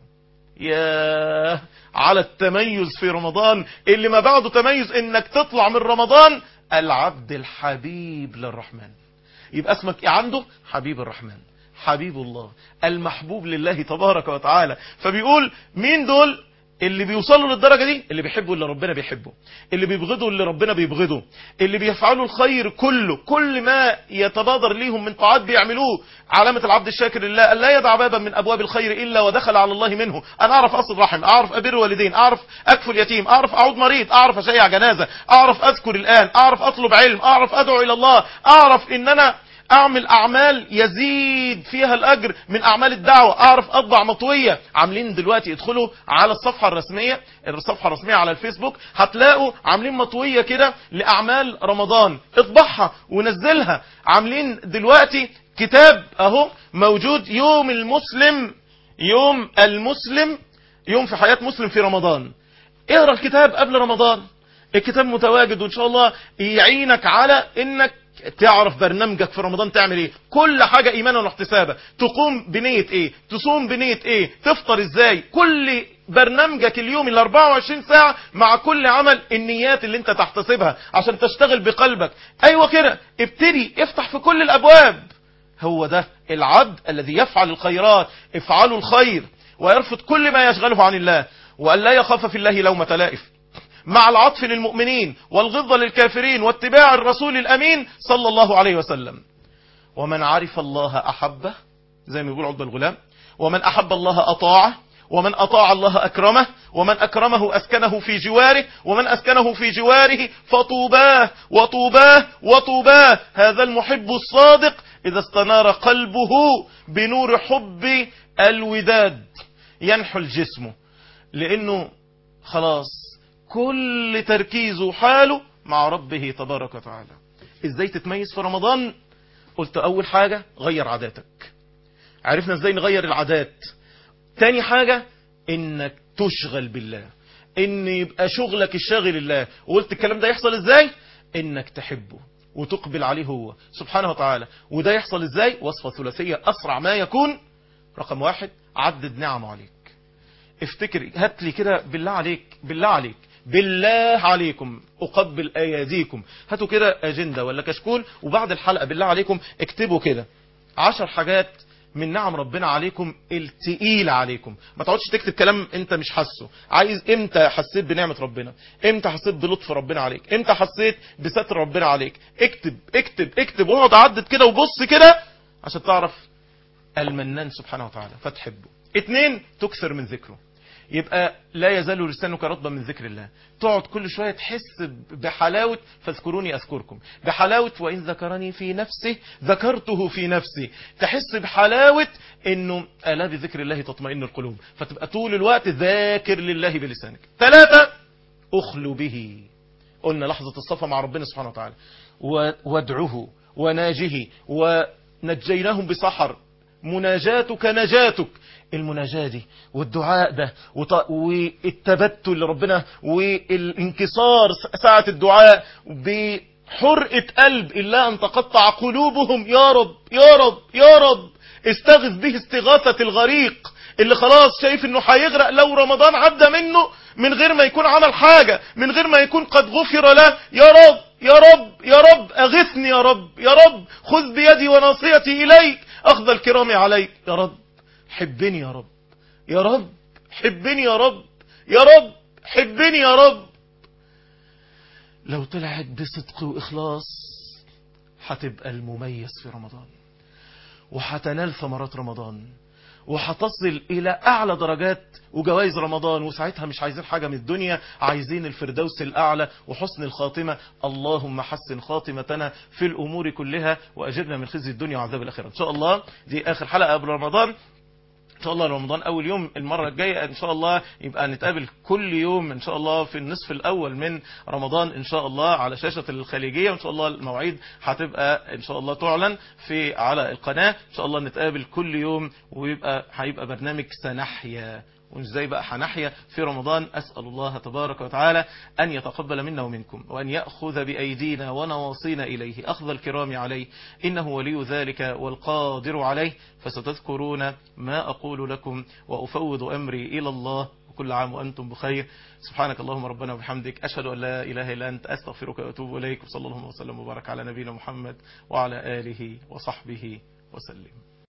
يا على التميز في رمضان اللي ما بعده تميز انك تطلع من رمضان العبد الحبيب للرحمن يبقى اسمك ايه عنده حبيب الرحمن حبيب الله المحبوب لله تبارك وتعالى فبيقول مين دول اللي بيوصلوا للدرجة دي اللي بيحبوا اللي ربنا بيحبه اللي بيبغضوا اللي ربنا بيبغضه اللي بيفعلوا الخير كله كل ما يتبادر ليهم من طاعات بيعملوه علامة العبد الشاكر لله لا يدع بابا من أبواب الخير إلا ودخل على الله منه أنا أعرف أصل رحم أعرف أبر والدين أعرف أكفل يتيم أعرف أعود مريض أعرف أشيع جنازة أعرف أذكر الآن أعرف أطلب علم أعرف أدعو إلى الله أعرف إن أنا اعمل اعمال يزيد فيها الاجر من اعمال الدعوة اعرف اطبع مطوية عاملين دلوقتي ادخلوا على الصفحة الرسمية الصفحة الرسمية على الفيسبوك هتلاقوا عاملين مطوية كده لاعمال رمضان اطبعها ونزلها عاملين دلوقتي كتاب اهو موجود يوم المسلم يوم المسلم يوم في حياة مسلم في رمضان اقرا الكتاب قبل رمضان الكتاب متواجد وان شاء الله يعينك على انك تعرف برنامجك في رمضان تعمل ايه كل حاجة ايمانا واحتسابا تقوم بنية ايه تصوم بنية ايه تفطر ازاي كل برنامجك اليوم ال 24 ساعة مع كل عمل النيات اللي انت تحتسبها عشان تشتغل بقلبك ايوه كده ابتدي افتح في كل الابواب هو ده العبد الذي يفعل الخيرات افعلوا الخير ويرفض كل ما يشغله عن الله وأن لا يخاف في الله لومة لائف مع العطف للمؤمنين والغضة للكافرين واتباع الرسول الأمين صلى الله عليه وسلم ومن عرف الله أحبه زي ما يقول عبد الغلام ومن أحب الله أطاعه ومن أطاع الله أكرمه ومن أكرمه أسكنه في جواره ومن أسكنه في جواره فطوباه وطوباه وطوباه هذا المحب الصادق إذا استنار قلبه بنور حب الوداد ينحل جسمه لأنه خلاص كل تركيزه وحاله مع ربه تبارك وتعالى ازاي تتميز في رمضان قلت اول حاجة غير عاداتك عرفنا ازاي نغير العادات تاني حاجة انك تشغل بالله ان يبقى شغلك الشاغل الله وقلت الكلام ده يحصل ازاي انك تحبه وتقبل عليه هو سبحانه وتعالى وده يحصل ازاي وصفة ثلاثية اسرع ما يكون رقم واحد عدد نعمه عليك افتكر هات لي كده بالله عليك بالله عليك بالله عليكم أقبل أياديكم هاتوا كده أجندة ولا كشكول وبعد الحلقة بالله عليكم اكتبوا كده عشر حاجات من نعم ربنا عليكم التقيلة عليكم ما تقعدش تكتب كلام انت مش حاسه عايز امتى حسيت بنعمة ربنا امتى حسيت بلطف ربنا عليك امتى حسيت بستر ربنا عليك اكتب اكتب اكتب واقعد عدد كده وبص كده عشان تعرف المنان سبحانه وتعالى فتحبه اتنين تكثر من ذكره يبقى لا يزال لسانك رطبا من ذكر الله تقعد كل شوية تحس بحلاوة فاذكروني أذكركم بحلاوة وإن ذكرني في نفسه ذكرته في نفسي تحس بحلاوة إنه ألا بذكر الله تطمئن القلوب فتبقى طول الوقت ذاكر لله بلسانك ثلاثة أخلو به قلنا لحظة الصفا مع ربنا سبحانه وتعالى وادعه وناجه ونجيناهم بسحر مناجاتك نجاتك المناجاة دي والدعاء ده والتبتل لربنا والانكسار ساعة الدعاء بحرقة قلب إلا أن تقطع قلوبهم يا رب يا رب يا رب استغث به استغاثة الغريق اللي خلاص شايف انه هيغرق لو رمضان عدى منه من غير ما يكون عمل حاجة من غير ما يكون قد غفر له يا رب يا رب يا رب اغثني يا رب يا رب خذ بيدي وناصيتي اليك اخذ الكرام عليك يا رب حبني يا رب يا رب حبني يا رب يا رب حبني يا رب لو طلعت بصدق وإخلاص هتبقى المميز في رمضان وهتنال ثمرات رمضان وهتصل إلى أعلى درجات وجوائز رمضان وساعتها مش عايزين حاجة من الدنيا عايزين الفردوس الأعلى وحسن الخاتمة اللهم حسن خاتمتنا في الأمور كلها وأجرنا من خزي الدنيا وعذاب الآخرة إن شاء الله دي آخر حلقة قبل رمضان ان شاء الله رمضان اول يوم المرة الجاية ان شاء الله يبقى نتقابل كل يوم ان شاء الله في النصف الاول من رمضان ان شاء الله على شاشة الخليجية وان شاء الله المواعيد هتبقى ان شاء الله تعلن في على القناة ان شاء الله نتقابل كل يوم ويبقى هيبقى برنامج سنحيا وازاي بقى هنحيا في رمضان أسأل الله تبارك وتعالى أن يتقبل منا ومنكم وأن يأخذ بأيدينا ونواصينا إليه أخذ الكرام عليه إنه ولي ذلك والقادر عليه فستذكرون ما أقول لكم وأفوض أمري إلى الله وكل عام وأنتم بخير سبحانك اللهم ربنا وبحمدك أشهد أن لا إله إلا أنت أستغفرك وأتوب إليك وصلى الله وسلم وبارك على نبينا محمد وعلى آله وصحبه وسلم